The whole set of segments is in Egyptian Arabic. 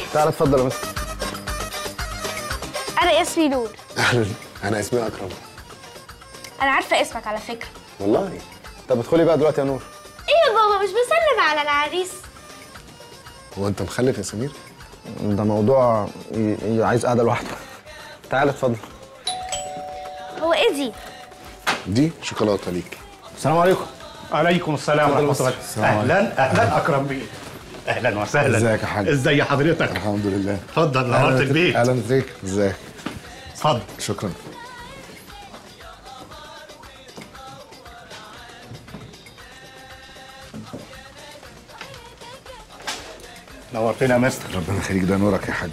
تعالى اتفضل يا مستر انا اسمي نور اهلا انا اسمي اكرم انا عارفه اسمك على فكره والله طب ادخلي بقى دلوقتي يا نور ايه يا بابا مش بسلم على العريس هو انت مخلف يا سمير ده موضوع ي- ي- عايز قعده لوحده تعالى اتفضل هو ايه دي دي شوكولاته ليك السلام عليكم عليكم السلام ورحمه الله اهلا اهلا اكرم بيه اهلا وسهلا ازيك يا حاج؟ ازي حضرتك الحمد لله اتفضل نورت البيت اهلا ازيك ازيك اتفضل شكرا نورتنا يا مستر ربنا يخليك ده نورك يا حاج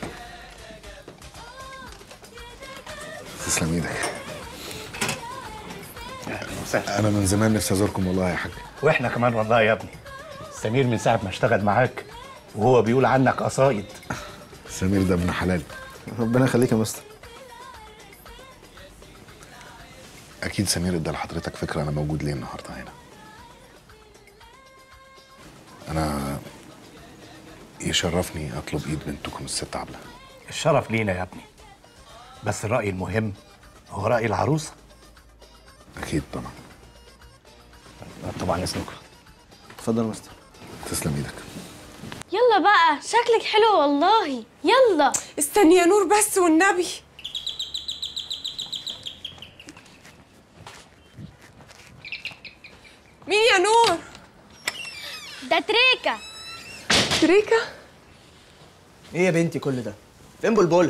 تسلم ايدك اهلا وسهلا انا من زمان نفسي ازوركم والله يا حاج واحنا كمان والله يا ابني سمير من ساعه ما اشتغل معاك وهو بيقول عنك قصايد سمير ده ابن حلال ربنا يخليك يا مستر اكيد سمير ادى لحضرتك فكره انا موجود ليه النهارده هنا انا يشرفني اطلب ايد بنتكم الست عبله الشرف لينا يا ابني بس الراي المهم هو راي العروسه اكيد طبعا طبعا اسمكم اتفضل يا مستر تسلم ايدك يلا بقى شكلك حلو والله يلا استني يا نور بس والنبي مين يا نور ده تريكه تريكا ايه يا بنتي كل ده؟ فين بلبلة؟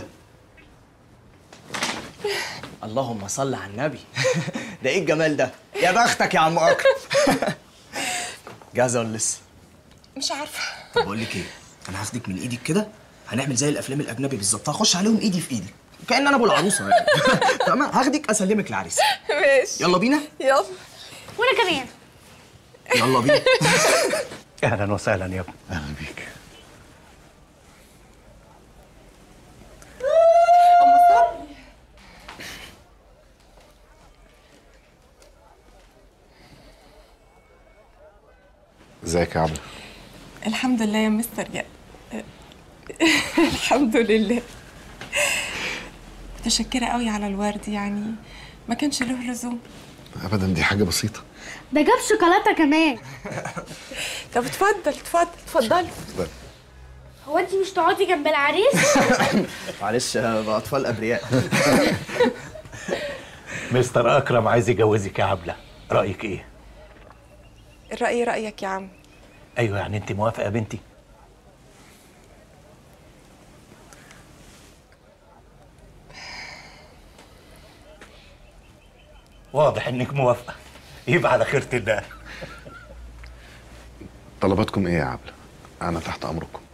اللهم صل على النبي ده ايه الجمال ده؟ يا بختك يا عم اكرم جاهزة ولا لسه؟ مش عارفه طب بقول لك ايه؟ انا هاخدك من ايدك كده هنعمل زي الافلام الاجنبي بالظبط هخش عليهم ايدي في ايدي كأن انا ابو العروسه يعني تمام هاخدك اسلمك العريس ماشي يلا بينا يلا وانا كمان يلا بينا اهلا وسهلا يا ابني اهلا بيك ازيك يا عبله الحمد لله يا مستر يا الحمد لله متشكرة قوي على الورد يعني ما كانش له لزوم ابدا دي حاجه بسيطه ده جاب شوكولاته كمان طب اتفضل اتفضل اتفضلي هو انت مش تقعدي جنب العريس معلش بقى اطفال ابرياء مستر اكرم عايز يجوزك يا عبله رايك ايه الرأي رأيك يا عم ايوه يعني انت موافقه يا بنتي واضح انك موافقه يبقى على خيرة الله طلباتكم ايه يا عبله انا تحت امركم